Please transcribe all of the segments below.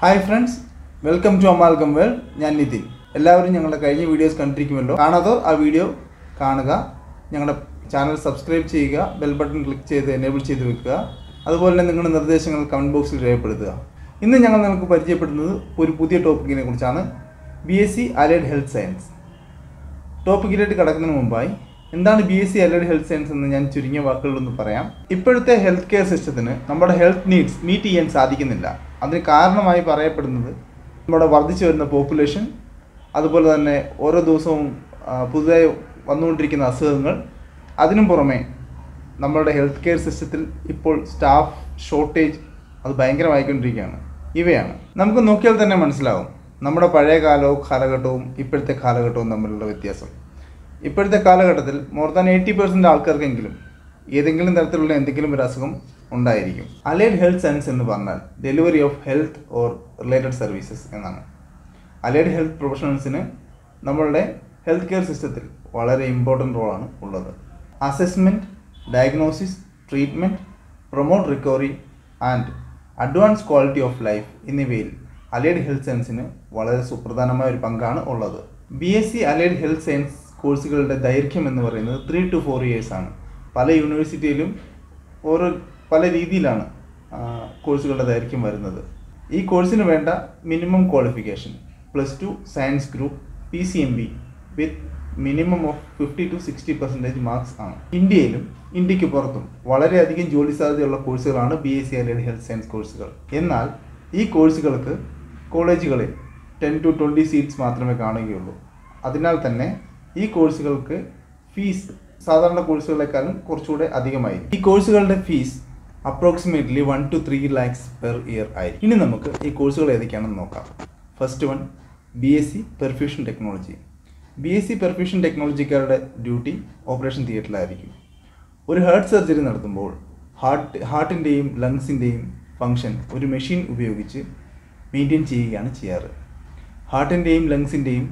hi friends welcome to അമാൽക്കം world ഞാൻ നിതിൻ എല്ലാവരും ഞങ്ങളുടെ കഴിഞ്ഞ വീഡിയോസ് കണ്ടിരിക്കുമല്ലോ കാണാത്തവർ ആ വീഡിയോ കാണുക ഞങ്ങളുടെ ചാനൽ സബ്സ്ക്രൈബ് ചെയ്യുക ബെൽ ബട്ടൺ ക്ലിക്ക് ചെയ്ത് എനേബിൾ ചെയ്ത് വെക്കുക അതുപോലെ തന്നെ നിങ്ങളുടെ നിർദ്ദേശങ്ങൾ കമൻറ്റ് ബോക്സിൽ രേഖപ്പെടുത്തുക ഇന്ന് ഞങ്ങൾ നിങ്ങൾക്ക് പരിചയപ്പെടുന്നത് ഒരു പുതിയ ടോപ്പിക്കിനെ കുറിച്ചാണ് B S C allied health science ടോപ്പിക്കിലേക്ക് കടക്കുന്നതിന് മുമ്പായി എന്താണ് B S C allied health science എന്ന് ഞാൻ ചുരുങ്ങിയ വാക്കുകളിലൊന്ന് പറയാം ഇപ്പോഴത്തെ ഹെൽത്ത് കെയർ സിസ്റ്റത്തിന് നമ്മുടെ ഹെൽത്ത് നീഡ്സ് മീറ്റ് ചെയ്യാൻ സാധിക്കുന്നില്ല അതിന് കാരണമായി പറയപ്പെടുന്നത് നമ്മുടെ വർദ്ധിച്ചു വരുന്ന പോപ്പുലേഷൻ അതുപോലെ തന്നെ ഓരോ ദിവസവും ആ, പുതുതായി വന്നുകൊണ്ടിരിക്കുന്ന അസുഖങ്ങൾ അതിനും പുറമെ നമ്മളുടെ ഹെൽത്ത് കെയർ സിസ്റ്റത്തിൽ ഇപ്പോൾ സ്റ്റാഫ് ഷോർട്ടേജ് അത് ഭയങ്കരമായിക്കൊണ്ടിരിക്കുകയാണ് ഇവയാണ് നമുക്ക് നോക്കിയാൽ തന്നെ മനസ്സിലാവും നമ്മുടെ പഴയ കാലവും കാലഘട്ടവും ഇപ്പോഴത്തെ കാലഘട്ടവും തമ്മിലുള്ള വ്യത്യാസം ഇപ്പോഴത്തെ കാലഘട്ടത്തിൽ മോർ ദാൻ എയ്റ്റി പെർസെൻറ്റ് ആൾക്കാർക്കെങ്കിലും ഏതെങ്കിലും തരത്തിലുള്ള എന്തെങ്കിലും ഒരു അസുഖം ഉണ്ടായിരിക്കും അലൈഡ് ഹെൽത്ത് സയൻസ് എന്ന് പറഞ്ഞാൽ delivery of health or related services എന്നാണ് അലൈഡ് ഹെൽത്ത് പ്രൊഫഷണൽസിന് നമ്മളുടെ ഹെൽത്ത് കെയർ സിസ്റ്റത്തിൽ വളരെ ഇമ്പോർട്ടൻ്റ് റോളാണ് ഉള്ളത് assessment diagnosis treatment promote recovery and advance quality of life എന്നിവയിൽ അലൈഡ് ഹെൽത്ത് സയൻസിന് വളരെ സുപ്രധാനമായ ഒരു പങ്കാണ് ഉള്ളത് B S C allied health science കോഴ്സുകളുടെ ദൈർഘ്യം എന്ന് പറയുന്നത് ത്രീ ടു ഫോർ ഇയേഴ്സ് ആണ് പല യൂണിവേഴ്സിറ്റിയിലും ഓരോ പല രീതിയിലാണ് ആ, കോഴ്സുകളുടെ ദൈർഘ്യം വരുന്നത് ഈ കോഴ്സിന് വേണ്ട minimum qualification plus two science group P C M B with minimum of fifty to sixty percentage marks ആണ് ഇന്ത്യയിലും ഇന്ത്യക്ക് പുറത്തും വളരെയധികം ജോലി സാധ്യതയുള്ള കോഴ്സുകളാണ് B S C allied health science കോഴ്സുകൾ എന്നാൽ ഈ കോഴ്സുകൾക്ക് കോളേജുകളിൽ ടെൻ ടു ട്വൻറ്റി സീറ്റ്സ് മാത്രമേ കാണുകയുള്ളൂ അതിനാൽ തന്നെ ഈ കോഴ്സുകൾക്ക് ഫീസ് സാധാരണ കോഴ്സുകളെക്കാളും കുറച്ചുകൂടെ അധികമായി ഈ കോഴ്സുകളുടെ fees approximately one two three lakhs per year ആയി ഇനി നമുക്ക് ഈ കോഴ്സുകൾ ഏതൊക്കെയാണെന്ന് നോക്കാം first one B S C perfusion technology B S C perfusion ടെക്നോളജിക്കാരുടെ ഡ്യൂട്ടി ഓപ്പറേഷൻ തിയേറ്ററിലായിരിക്കും ഒരു ഹാർട്ട് സർജറി നടത്തുമ്പോൾ ഹാർട്ട് ഹാർട്ടിൻ്റെയും ലങ്സിൻ്റെയും ഫങ്ഷൻ ഒരു മെഷീൻ ഉപയോഗിച്ച് മെയിൻറ്റെയിൻ ചെയ്യുകയാണ് ചെയ്യാറ് ഹാർട്ടിൻ്റെയും ലങ്സിൻ്റെയും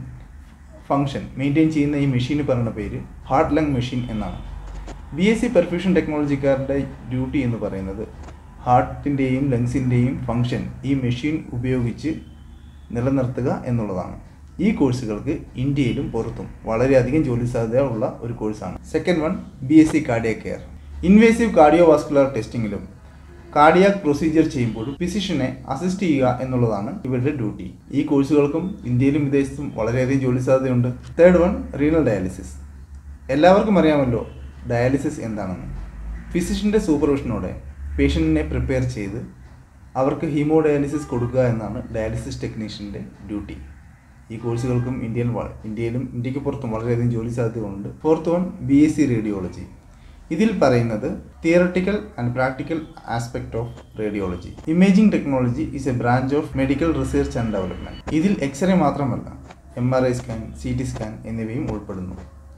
ഫങ്ഷൻ മെയിൻറ്റെയിൻ ചെയ്യുന്ന ഈ മെഷീന് പറയുന്ന പേര് ഹാർട്ട് ലങ് മെഷീൻ എന്നാണ് ബി എസ് സി പെർഫ്യൂഷൻ ടെക്നോളജിക്കാരുടെ ഡ്യൂട്ടി എന്ന് പറയുന്നത് ഹാർട്ടിൻ്റെയും ലങ്സിൻ്റെയും ഫങ്ഷൻ ഈ മെഷീൻ ഉപയോഗിച്ച് നിലനിർത്തുക എന്നുള്ളതാണ് ഈ കോഴ്സുകൾക്ക് ഇന്ത്യയിലും പുറത്തും വളരെയധികം ജോലി സാധ്യത ഉള്ള ഒരു കോഴ്സാണ് second one B S C cardiac care invasive cardio vascular ടെസ്റ്റിങ്ങിലും കാർഡിയാക് പ്രൊസീജിയർ ചെയ്യുമ്പോഴും ഫിസിഷ്യനെ അസിസ്റ്റ് ചെയ്യുക എന്നുള്ളതാണ് ഇവരുടെ ഡ്യൂട്ടി ഈ കോഴ്സുകൾക്കും ഇന്ത്യയിലും വിദേശത്തും വളരെയധികം ജോലി സാധ്യതയുണ്ട് തേർഡ് വൺ റീനൽ ഡയാലിസിസ് എല്ലാവർക്കും അറിയാമല്ലോ ഡയാലിസിസ് എന്താണെന്ന് ഫിസിഷ്യൻ്റെ സൂപ്പർവിഷനോടെ പേഷ്യൻറ്റിനെ പ്രിപ്പയർ ചെയ്ത് അവർക്ക് ഹീമോ ഡയാലിസിസ് കൊടുക്കുക എന്നാണ് ഡയാലിസിസ് ടെക്നീഷ്യൻ്റെ ഡ്യൂട്ടി ഈ കോഴ്സുകൾക്കും ഇന്ത്യയിൽ വ- ഇന്ത്യയിലും ഇന്ത്യക്ക് പുറത്തും വളരെയധികം ജോലി സാധ്യതകളുണ്ട് fourth one B S C radiology ഇതിൽ പറയുന്നത് theoretical and practical aspect of radiology imaging technology is a branch of medical research and development ഇതിൽ എക്സ്റേ മാത്രമല്ല M R I scan C T scan എന്നിവയും ഉൾപ്പെടുന്നു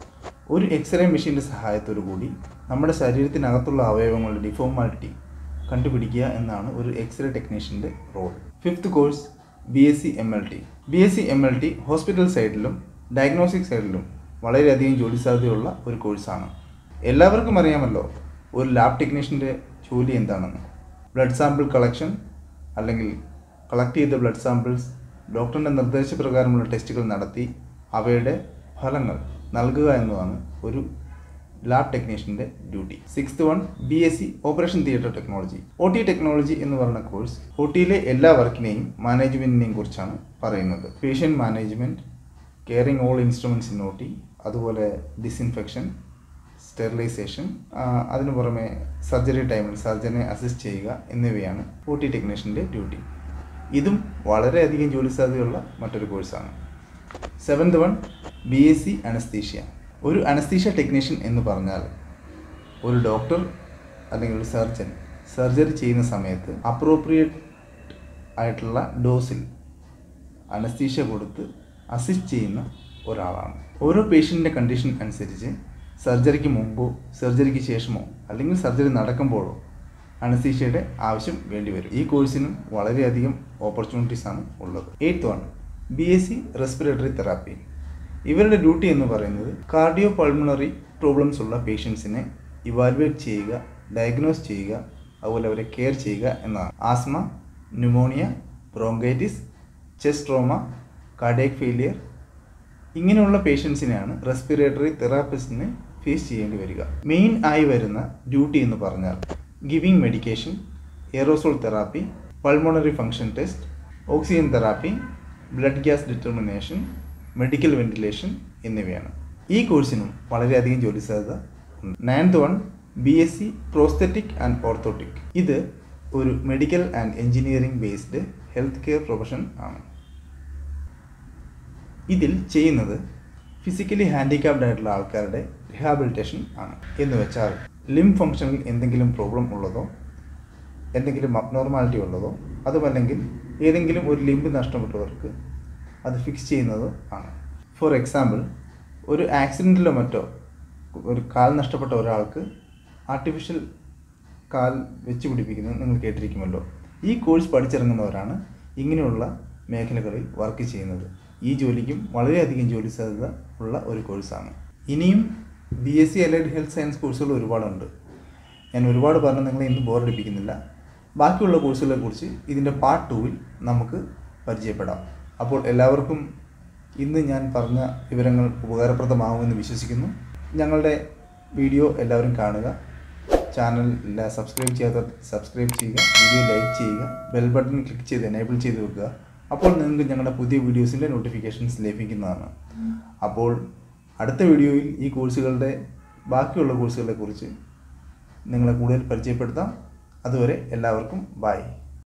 ഒരു എക്സ്റേ മെഷീൻ്റെ സഹായത്തോടു കൂടി നമ്മുടെ ശരീരത്തിനകത്തുള്ള അവയവങ്ങളുടെ ഡിഫോമാലിറ്റി കണ്ടുപിടിക്കുക എന്നാണ് ഒരു എക്സ്റേ ടെക്നീഷ്യൻ്റെ role fifth course B S C M L T B S C M L T hospital സൈഡിലും ഡയഗ്നോസ്റ്റിക് സൈഡിലും വളരെയധികം ജോലി സാധ്യതയുള്ള ഒരു കോഴ്സാണ് എല്ലാവർക്കും അറിയാമല്ലോ ഒരു ലാബ് ടെക്നീഷ്യൻ്റെ ജോലി എന്താണെന്ന് ബ്ലഡ് സാമ്പിൾ കളക്ഷൻ അല്ലെങ്കിൽ കളക്ട് ചെയ്ത ബ്ലഡ് സാമ്പിൾസ് ഡോക്ടറിൻ്റെ നിർദ്ദേശപ്രകാരമുള്ള ടെസ്റ്റുകൾ നടത്തി അവയുടെ ഫലങ്ങൾ നൽകുക എന്നതാണ് ഒരു ലാബ് ടെക്നീഷ്യൻ്റെ duty sixth one B S C operation theatre technology O T technology എന്ന് പറയുന്ന കോഴ്സ് ഒ ടിയിലെ എല്ലാ വർക്കിനെയും മാനേജ്മെൻറ്റിനെയും കുറിച്ചാണ് പറയുന്നത് patient management caring all instruments in O T അതുപോലെ ഡിസിൻഫെക്ഷൻ സ്റ്റെറിലൈസേഷൻ അതിനു പുറമെ സർജറി ടൈമിൽ സർജനെ അസിസ്റ്റ് ചെയ്യുക എന്നിവയാണ് ഒ ടി ടെക്നീഷ്യൻ്റെ ഡ്യൂട്ടി ഇതും വളരെയധികം ജോലി സാധ്യതയുള്ള മറ്റൊരു കോഴ്സാണ് seventh one B S C anaesthesia ഒരു അനസ്തീഷ്യ ടെക്നീഷ്യൻ എന്ന് പറഞ്ഞാൽ ഒരു ഡോക്ടർ അല്ലെങ്കിൽ ഒരു സർജൻ സർജറി ചെയ്യുന്ന സമയത്ത് അപ്രോപ്രിയേറ്റ് ആയിട്ടുള്ള ഡോസിൽ അനസ്തീഷ്യ കൊടുത്ത് അസിസ്റ്റ് ചെയ്യുന്ന ഒരാളാണ് ഓരോ പേഷ്യൻറ്റിൻ്റെ കണ്ടീഷൻ അനുസരിച്ച് സർജറിക്ക് മുമ്പോ സർജറിക്ക് ശേഷമോ അല്ലെങ്കിൽ സർജറി നടക്കുമ്പോഴോ അനസ്തീഷ്യയുടെ ആവശ്യം വേണ്ടിവരും ഈ കോഴ്സിനും വളരെയധികം ഓപ്പർച്യൂണിറ്റീസ് ആണ് ഉള്ളത് eighth one B S C respiratory therapy ഇവരുടെ ഡ്യൂട്ടി എന്ന് പറയുന്നത് കാർഡിയോ പൾമണറി പ്രോബ്ലംസ് ഉള്ള പേഷ്യൻസിനെ ഇവാലുവേറ്റ് ചെയ്യുക ഡയഗ്നോസ് ചെയ്യുക അതുപോലെ അവരെ കെയർ ചെയ്യുക എന്നതാണ് asthma pneumonia bronchitis chest trauma cardiac failure ഇങ്ങനെയുള്ള പേഷ്യൻസിനെയാണ് റെസ്പിറേറ്ററി തെറാപ്പിസ്റ്റിന് ഫേസ് ചെയ്യേണ്ടി വരിക മെയിൻ ആയി വരുന്ന ഡ്യൂട്ടി എന്ന് പറഞ്ഞാൽ giving medication aerosol therapy pulmonary function test oxygen therapy blood gas determination medical ventilation എന്നിവയാണ് ഈ കോഴ്സിനും വളരെയധികം ജോലി സാധ്യത ഉണ്ട് ninth one B S C prosthetic and orthotic ഇത് ഒരു medical and engineering based health care profession ആണ് ഇതിൽ ചെയ്യുന്നത് ഫിസിക്കലി ഹാൻഡിക്യാപ്ഡ് ആയിട്ടുള്ള ആൾക്കാരുടെ റിഹാബിലിറ്റേഷൻ ആണ് എന്ന് വെച്ചാൽ ലിം ഫങ്ഷനിൽ എന്തെങ്കിലും പ്രോബ്ലം ഉള്ളതോ എന്തെങ്കിലും അബ്നോർമാലിറ്റി ഉള്ളതോ അതുമല്ലെങ്കിൽ ഏതെങ്കിലും ഒരു ലിംബ് നഷ്ടപ്പെട്ടവർക്ക് അത് ഫിക്സ് ചെയ്യുന്നതോ ആണ് ഫോർ എക്സാമ്പിൾ ഒരു ആക്സിഡൻറ്റിലോ മറ്റോ ഒരു കാൽ നഷ്ടപ്പെട്ട ഒരാൾക്ക് ആർട്ടിഫിഷ്യൽ കാൽ വെച്ച് പിടിപ്പിക്കുന്നത് നിങ്ങൾ കേട്ടിരിക്കുമല്ലോ ഈ കോഴ്സ് പഠിച്ചിറങ്ങുന്നവരാണ് ഇങ്ങനെയുള്ള മേഖലകളിൽ വർക്ക് ചെയ്യുന്നത് ഈ ജോലിക്കും വളരെയധികം ജോലി സാധ്യത ഉള്ള ഒരു കോഴ്സാണ് ഇനിയും B S C allied health science കോഴ്സുകൾ ഒരുപാടുണ്ട് ഞാൻ ഒരുപാട് പറഞ്ഞ് നിങ്ങളെ ഇന്ന് ബോറടിപ്പിക്കുന്നില്ല ബാക്കിയുള്ള കോഴ്സുകളെ കുറിച്ച് ഇതിൻ്റെ പാർട്ട് ടൂവിൽ നമുക്ക് പരിചയപ്പെടാം അപ്പോൾ എല്ലാവർക്കും ഇന്ന് ഞാൻ പറഞ്ഞ വിവരങ്ങൾ ഉപകാരപ്രദമാകുമെന്ന് വിശ്വസിക്കുന്നു ഞങ്ങളുടെ വീഡിയോ എല്ലാവരും കാണുക ചാനൽ എല്ലാ സബ്സ്ക്രൈബ് ചെയ്യാത്ത സബ്സ്ക്രൈബ് ചെയ്യുക വീഡിയോ ലൈക്ക് ചെയ്യുക ബെൽ ബട്ടൺ ക്ലിക്ക് ചെയ്ത് എനേബിൾ ചെയ്ത് വെക്കുക അപ്പോൾ നിങ്ങൾക്ക് ഞങ്ങളുടെ പുതിയ വീഡിയോസിൻ്റെ നോട്ടിഫിക്കേഷൻസ് ലഭിക്കുന്നതാണ് അപ്പോൾ അടുത്ത വീഡിയോയിൽ ഈ കോഴ്സുകളുടെ ബാക്കിയുള്ള കോഴ്സുകളെ കുറിച്ച് നിങ്ങളെ കൂടുതൽ പരിചയപ്പെടുത്താം അതുവരെ എല്ലാവർക്കും ബൈ